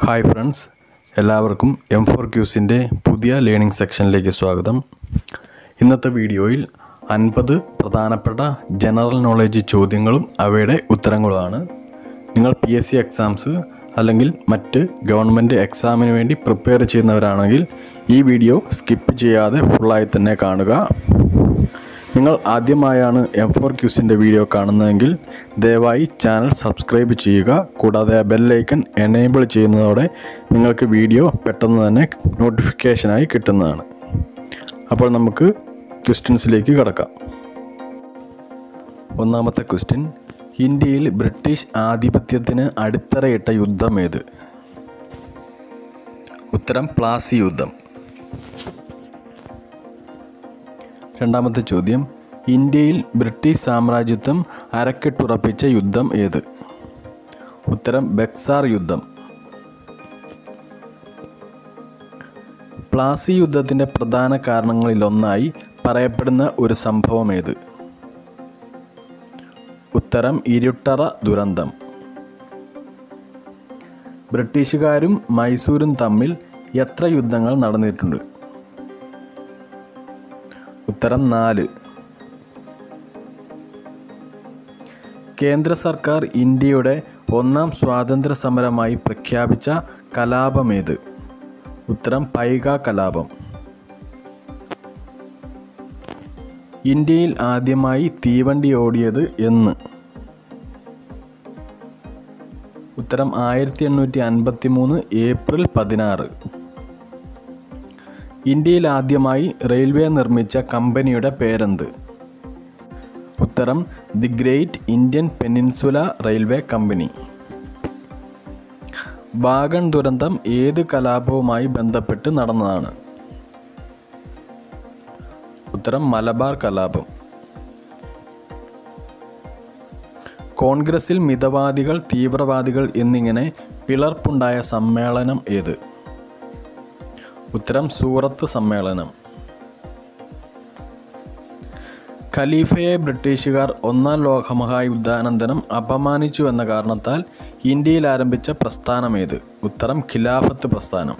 hi friends എല്ലാവർക്കും M four ക്യൂസിൻ്റെ പുതിയ ലേണിംഗ് സെക്ഷനിലേക്ക് സ്വാഗതം ഇന്നത്തെ വീഡിയോയിൽ അൻപത് പ്രധാനപ്പെട്ട ജനറൽ നോളേജ് ചോദ്യങ്ങളും അവയുടെ ഉത്തരങ്ങളുമാണ് നിങ്ങൾ പി എസ് സി എക്സാംസ് അല്ലെങ്കിൽ മറ്റ് ഗവൺമെൻറ് എക്സാമിന് വേണ്ടി പ്രിപ്പയർ ചെയ്യുന്നവരാണെങ്കിൽ ഈ വീഡിയോ സ്കിപ്പ് ചെയ്യാതെ ഫുള്ളായി തന്നെ കാണുക നിങ്ങൾ ആദ്യമായാണ് എം ഫോർ ക്യൂസിൻ്റെ വീഡിയോ കാണുന്നതെങ്കിൽ ദയവായി ചാനൽ സബ്സ്ക്രൈബ് ചെയ്യുക കൂടാതെ ആ ബെല്ലൈക്കൺ എനേബിൾ ചെയ്യുന്നതോടെ നിങ്ങൾക്ക് വീഡിയോ പെട്ടെന്ന് തന്നെ നോട്ടിഫിക്കേഷനായി കിട്ടുന്നതാണ് അപ്പോൾ നമുക്ക് ക്വസ്റ്റ്യൻസിലേക്ക് കടക്കാം ഒന്നാമത്തെ ക്വസ്റ്റ്യൻ ഇന്ത്യയിൽ ബ്രിട്ടീഷ് ആധിപത്യത്തിന് അടിത്തറയിട്ട യുദ്ധം ഏത് ഉത്തരം പ്ലാസി യുദ്ധം രണ്ടാമത്തെ ചോദ്യം ഇന്ത്യയിൽ ബ്രിട്ടീഷ് സാമ്രാജ്യത്വം അരക്കെട്ടുറപ്പിച്ച യുദ്ധം ഏത് ഉത്തരം ബക്സാർ യുദ്ധം പ്ലാസി യുദ്ധത്തിൻ്റെ പ്രധാന കാരണങ്ങളിലൊന്നായി പറയപ്പെടുന്ന ഒരു സംഭവം ഏത് ഉത്തരം ഇരുട്ടറ ദുരന്തം ബ്രിട്ടീഷുകാരും മൈസൂരും തമ്മിൽ എത്ര യുദ്ധങ്ങൾ നടന്നിട്ടുണ്ട് ഉത്തരം നാല് കേന്ദ്ര സർക്കാർ ഇന്ത്യയുടെ ഒന്നാം സ്വാതന്ത്ര്യ സമരമായി പ്രഖ്യാപിച്ച കലാപമേത് ഉത്തരം പൈക കലാപം ഇന്ത്യയിൽ ആദ്യമായി തീവണ്ടി ഓടിയത് എന്ന് ഉത്തരം ആയിരത്തി എണ്ണൂറ്റി അൻപത്തി മൂന്ന് ഏപ്രിൽ പതിനാറ് ഇന്ത്യയിൽ ആദ്യമായി റെയിൽവേ നിർമ്മിച്ച കമ്പനിയുടെ പേരെന്ത് ഉത്തരം the great Indian peninsula railway company wagon ദുരന്തം ഏത് കലാപവുമായി ബന്ധപ്പെട്ട് നടന്നതാണ് ഉത്തരം മലബാർ കലാപം കോൺഗ്രസിൽ മിതവാദികൾ തീവ്രവാദികൾ എന്നിങ്ങനെ പിളർപ്പുണ്ടായ സമ്മേളനം ഏത് ഉത്തരം സൂറത്ത് സമ്മേളനം ഖലീഫയെ ബ്രിട്ടീഷുകാർ ഒന്നാം ലോകമഹായുദ്ധാനന്തരം അപമാനിച്ചു എന്ന കാരണത്താൽ ഇന്ത്യയിൽ ആരംഭിച്ച പ്രസ്ഥാനമേത് ഉത്തരം ഖിലാഫത്ത് പ്രസ്ഥാനം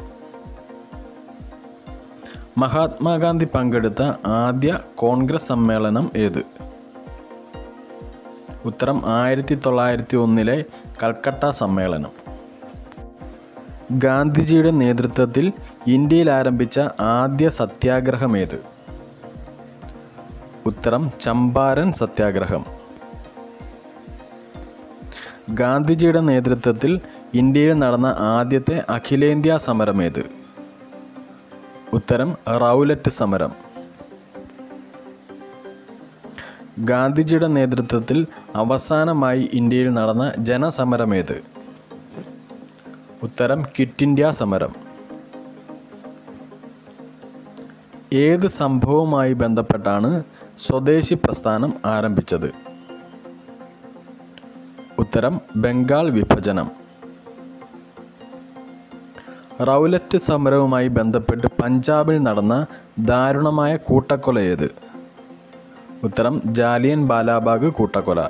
മഹാത്മാഗാന്ധി പങ്കെടുത്ത ആദ്യ കോൺഗ്രസ് സമ്മേളനം ഏത് ഉത്തരം ആയിരത്തി തൊള്ളായിരത്തി ഒന്നിലെ കൽക്കട്ട സമ്മേളനം ഗാന്ധിജിയുടെ നേതൃത്വത്തിൽ ഇന്ത്യയിൽ ആരംഭിച്ച ആദ്യ സത്യാഗ്രഹമേത് ഉത്തരം ചമ്പാരൻ സത്യാഗ്രഹം ഗാന്ധിജിയുടെ നേതൃത്വത്തിൽ ഇന്ത്യയിൽ നടന്ന ആദ്യത്തെ അഖിലേന്ത്യാ സമരമേത് ഉത്തരം റൗലറ്റ് സമരം ഗാന്ധിജിയുടെ നേതൃത്വത്തിൽ അവസാനമായി ഇന്ത്യയിൽ നടന്ന ജനസമരമേത് ഉത്തരം ക്വിറ്റ് ഇന്ത്യ സമരം ഏത് സംഭവവുമായി ബന്ധപ്പെട്ടാണ് സ്വദേശി പ്രസ്ഥാനം ആരംഭിച്ചത് ഉത്തരം ബംഗാൾ വിഭജനം റൗലറ്റ് സമരവുമായി ബന്ധപ്പെട്ട് പഞ്ചാബിൽ നടന്ന ദാരുണമായ കൂട്ടക്കൊല ഏത് ഉത്തരം ജാലിയൻ ബാലാബാഗ് കൂട്ടക്കൊല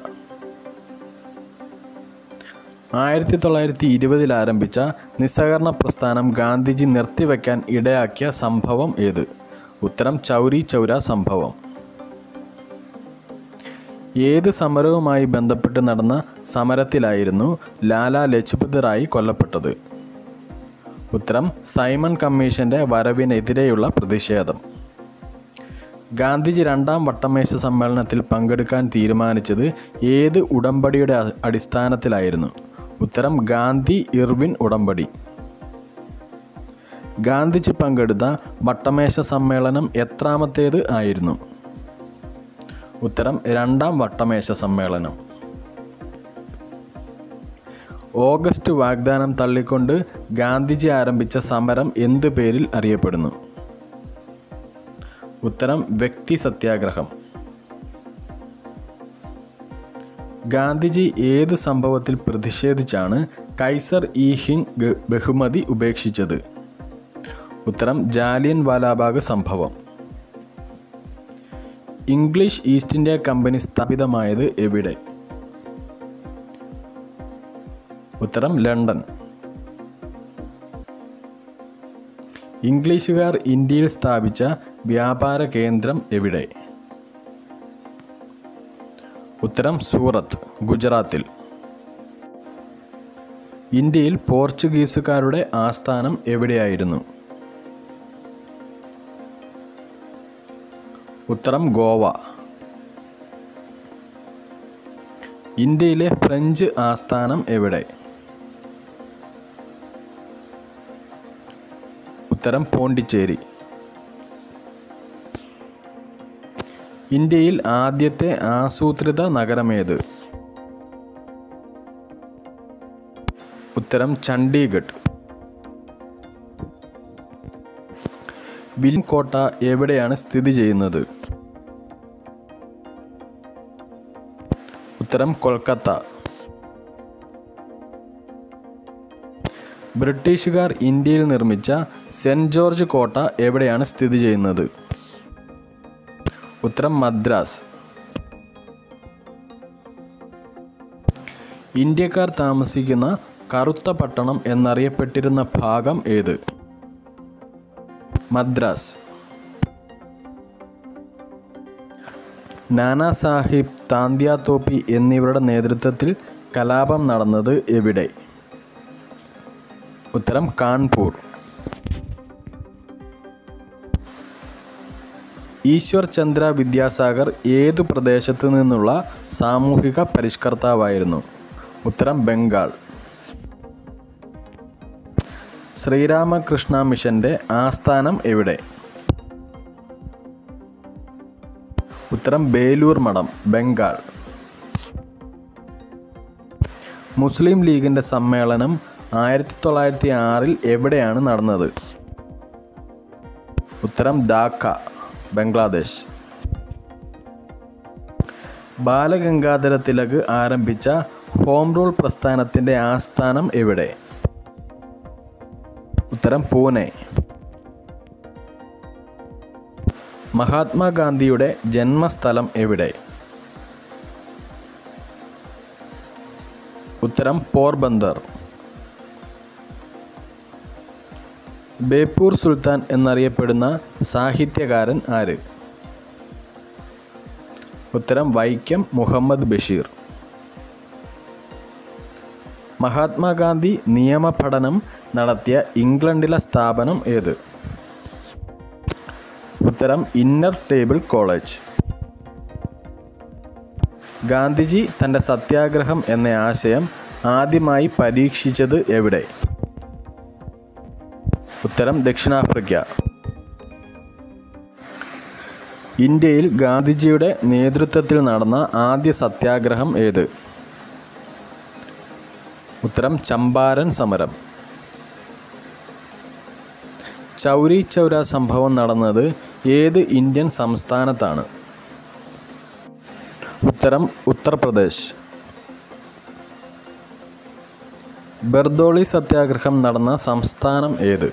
ആയിരത്തി തൊള്ളായിരത്തി ഇരുപതിൽ ആരംഭിച്ച നിസ്സഹകരണ പ്രസ്ഥാനം ഗാന്ധിജി നിർത്തിവെക്കാൻ ഇടയാക്കിയ സംഭവം ഏത് ഉത്തരം ചൗരി ചൗര സംഭവം ഏത് സമരവുമായി ബന്ധപ്പെട്ട് നടന്ന സമരത്തിലായിരുന്നു ലാല ലജ്പത് റായ് കൊല്ലപ്പെട്ടത് ഉത്തരം സൈമൺ കമ്മീഷന്റെ വരവിനെതിരെയുള്ള പ്രതിഷേധം ഗാന്ധിജി രണ്ടാം വട്ടമേശ സമ്മേളനത്തിൽ പങ്കെടുക്കാൻ തീരുമാനിച്ചത് ഏത് ഉടമ്പടിയുടെ അടിസ്ഥാനത്തിലായിരുന്നു ഉത്തരം ഗാന്ധി ഇർവിൻ ഉടമ്പടി ഗാന്ധിജി പങ്കെടുത്ത വട്ടമേശ സമ്മേളനം എത്രാമത്തേത് ആയിരുന്നു ഉത്തരം രണ്ടാം വട്ടമേശ സമ്മേളനം ഓഗസ്റ്റ് വാഗ്ദാനം തള്ളിക്കൊണ്ട് ഗാന്ധിജി ആരംഭിച്ച സമരം എന്ത് പേരിൽ അറിയപ്പെടുന്നു ഉത്തരം വ്യക്തി സത്യാഗ്രഹം ഗാന്ധിജി ഏത് സംഭവത്തിൽ പ്രതിഷേധിച്ചാണ് കൈസർ ഇ ഹിങ് ബഹുമതി ഉപേക്ഷിച്ചത് ഉത്തരം ജാലിയൻ വാലാബാഗ് സംഭവം ഇംഗ്ലീഷ് ഈസ്റ്റ് ഇന്ത്യ കമ്പനി സ്ഥാപിതമായത് എവിടെ ഉത്തരം ലണ്ടൻ ഇംഗ്ലീഷുകാർ ഇന്ത്യയിൽ സ്ഥാപിച്ച വ്യാപാര കേന്ദ്രം എവിടെ ഉത്തരം സൂറത്ത് ഗുജറാത്തിൽ ഇന്ത്യയിൽ പോർച്ചുഗീസുകാരുടെ ആസ്ഥാനം എവിടെയായിരുന്നു ഉത്തരം ഗോവ ഇന്ത്യയിലെ ഫ്രഞ്ച് ആസ്ഥാനം എവിടെ ഉത്തരം പോണ്ടിച്ചേരി ഇന്ത്യയിൽ ആദ്യത്തെ ആസൂത്രിത നഗരമേത് ഉത്തരം ചണ്ഡീഗഡ് വില്യം കോട്ട എവിടെയാണ് സ്ഥിതി ചെയ്യുന്നത് ഉത്തരം കൊൽക്കത്ത ബ്രിട്ടീഷുകാർ ഇന്ത്യയിൽ നിർമ്മിച്ച സെൻറ് ജോർജ് കോട്ട എവിടെയാണ് സ്ഥിതി ചെയ്യുന്നത് ഉത്തരം മദ്രാസ് ഇന്ത്യക്കാർ താമസിക്കുന്ന കറുത്ത പട്ടണം എന്നറിയപ്പെട്ടിരുന്ന ഭാഗം ഏത് മദ്രാസ് നാനാ സാഹിബ് താന്ത്യ തോപ്പി എന്നിവരുടെ നേതൃത്വത്തിൽ കലാപം നടന്നത് എവിടെ ഉത്തരം കാൺപൂർ ഈശ്വർ ചന്ദ്ര വിദ്യാസാഗർ ഏതു പ്രദേശത്തു നിന്നുള്ള സാമൂഹിക പരിഷ്കർത്താവായിരുന്നു ഉത്തരം ബംഗാൾ ശ്രീരാമകൃഷ്ണ മിഷന്റെ ആസ്ഥാനം എവിടെ ഉത്തരം ബേലൂർ മഠം ബംഗാൾ മുസ്ലിം ലീഗിൻ്റെ സമ്മേളനം ആയിരത്തി തൊള്ളായിരത്തി ആറിൽ എവിടെയാണ് നടന്നത് ഉത്തരം ധാക്ക ബംഗ്ലാദേശ് ബാലഗംഗാധര തിലക് ആരംഭിച്ച ഹോം റൂൾ പ്രസ്ഥാനത്തിൻ്റെ ആസ്ഥാനം എവിടെ ഉത്തരം പൂനെ മഹാത്മാഗാന്ധിയുടെ ജന്മസ്ഥലം എവിടെ ഉത്തരം പോർബന്ദർ ബേപ്പൂർ സുൽത്താൻ എന്നറിയപ്പെടുന്ന സാഹിത്യകാരൻ ആര് ഉത്തരം വൈക്കം മുഹമ്മദ് ബഷീർ മഹാത്മാഗാന്ധി നിയമപഠനം നടത്തിയ ഇംഗ്ലണ്ടിലെ സ്ഥാപനം ഏത് ഉത്തരം ഇന്നർ ടേബിൾ കോളേജ് ഗാന്ധിജി തൻ്റെ സത്യാഗ്രഹം എന്ന ആശയം ആദ്യമായി പരീക്ഷിച്ചത് എവിടെ ഉത്തരം ദക്ഷിണാഫ്രിക്ക ഇന്ത്യയിൽ ഗാന്ധിജിയുടെ നേതൃത്വത്തിൽ നടന്ന ആദ്യ സത്യാഗ്രഹം ഏത് ഉത്തരം ചമ്പാരൻ സമരം ചൗരി ചൗര സംഭവം നടന്നത് ഏത് ഇന്ത്യൻ സംസ്ഥാനത്താണ് ഉത്തരം ഉത്തർപ്രദേശ് ബർദോളി സത്യാഗ്രഹം നടന്ന സംസ്ഥാനം ഏത്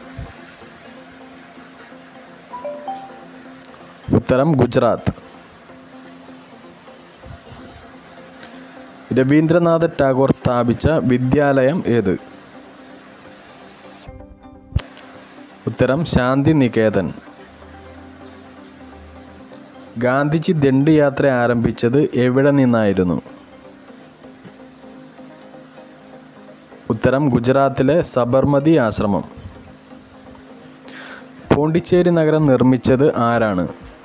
ഉത്തരം ഗുജറാത്ത് രവീന്ദ്രനാഥ ടാഗോർ സ്ഥാപിച്ച വിദ്യാലയം ഏത് ഉത്തരം ശാന്തി നികേതൻ ഗാന്ധിജി ദണ്ഡ് യാത്ര ആരംഭിച്ചത് എവിടെ നിന്നായിരുന്നു ഉത്തരം ഗുജറാത്തിലെ സബർമതി ആശ്രമം പോണ്ടിച്ചേരി നഗരം നിർമ്മിച്ചത് ആരാണ്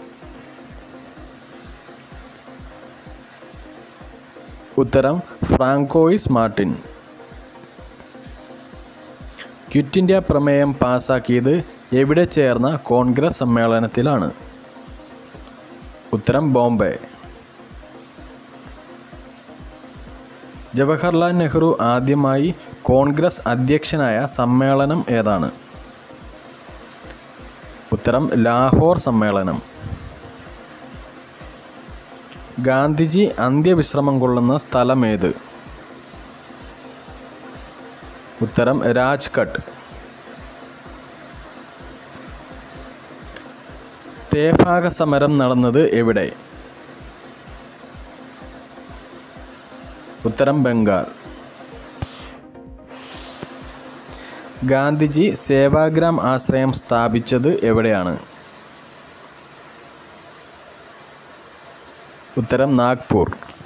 ഉത്തരം ഫ്രാങ്കോയിസ് മാർട്ടിൻ ക്വിറ്റ് ഇന്ത്യ പ്രമേയം പാസാക്കിയത് എവിടെ ചേർന്ന കോൺഗ്രസ് സമ്മേളനത്തിലാണ് ഉത്തരം ബോംബെ ജവഹർലാൽ നെഹ്റു ആദ്യമായി കോൺഗ്രസ് അധ്യക്ഷനായ സമ്മേളനം ഏതാണ് ഉത്തരം ലാഹോർ സമ്മേളനം ഗാന്ധിജി അന്ത്യവിശ്രമം കൊള്ളുന്ന സ്ഥലമേത് ഉത്തരം രാജ്ഘട്ട് തേഭാഗ സമരം നടന്നത് എവിടെ ഉത്തരം ബംഗാൾ ഗാന്ധിജി സേവാഗ്രാം ആശ്രയം സ്ഥാപിച്ചത് എവിടെയാണ് ഉത്തരം നാഗ്പൂർ